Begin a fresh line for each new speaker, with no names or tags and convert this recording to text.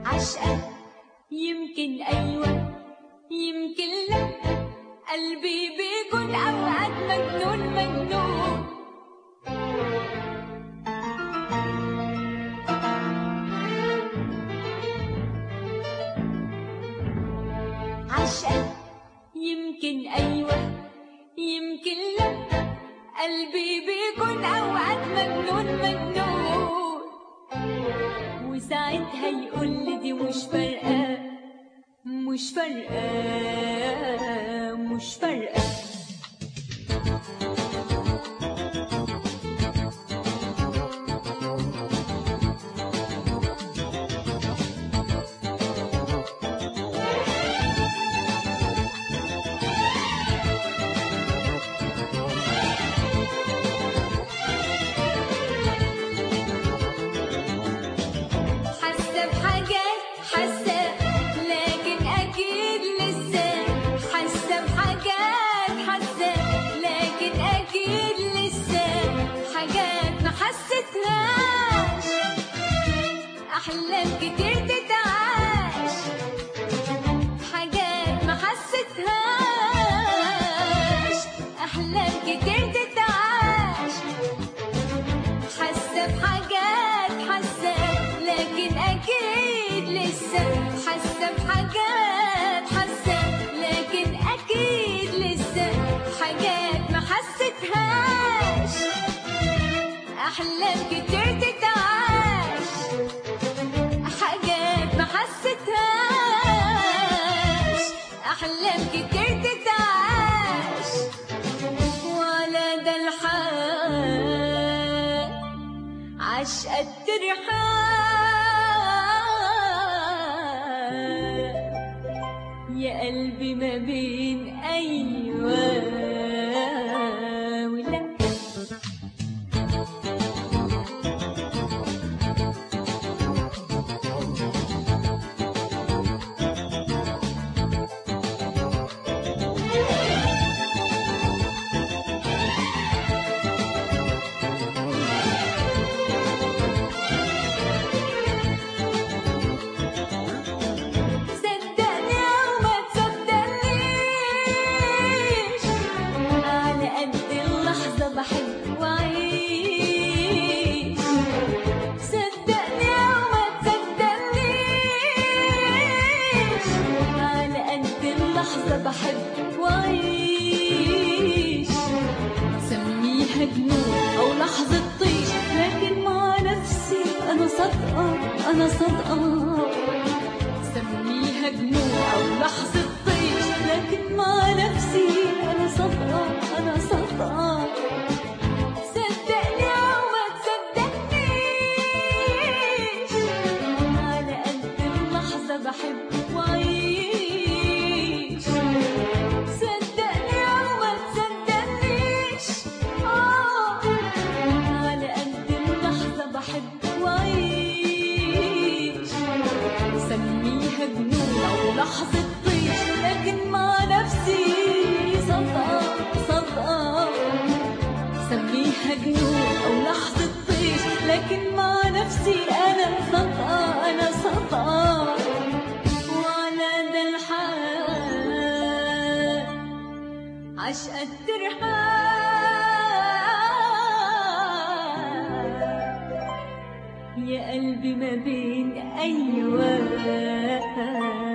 عشقة يمكن أيوة يمكن لا قلبي بيكون أوقات مجنون مجنون عشقة يمكن أيوة يمكن لا قلبي بيكون أوقات مجنون مجنون وساعتها يقول لي دي مش فارقة مش فارقة مش فارقة حاسة بحاجات حاسة لكن أكيد لسه حاسة بحاجات حاسة لكن أكيد لسه حاجات ما حسيتهاش أحلام كتير تتعاش حاجات ما حسيتهاش أحلام كتير تتعاش حاسة بحاجات حاسة لكن أكيد لسه حاسة بحاجات حاسة لكن أكيد لسه حاجات ما حسيتهاش أحلام كتير تتعاش حاجات ما حسيتهاش أحلام كتير تتعاش ولا ده الحال عشقة ترحال يا قلبي ما بين أيوة ولا صدقني أو ما تصدقنيش على قد اللحظة بحب وأعيش صدقني أو ما تصدقنيش على قد اللحظة بحب وأعيش سميها جنون أو لحظة طيش لكن مع نفسي أنا صادقة أنا صادقة سميها جنون أو لحظة طيش لكن مع نفسي أنا صادقة أنا صادقة صدقني أو ما تصدقنيش على قد اللحظة بحب وأعيش صدقني أو ما تصدقنيش آه على قد اللحظة بحب وأعيش سميها جنون أو لحظة طيش لكن مع نفسي صدقة صدقة سميها جنون أو لحظة طيش لكن مع نفسي أنا صدقة أنا صدقة وعلى ذا الحال عشقة ترحال يا قلبي ما بين أيوة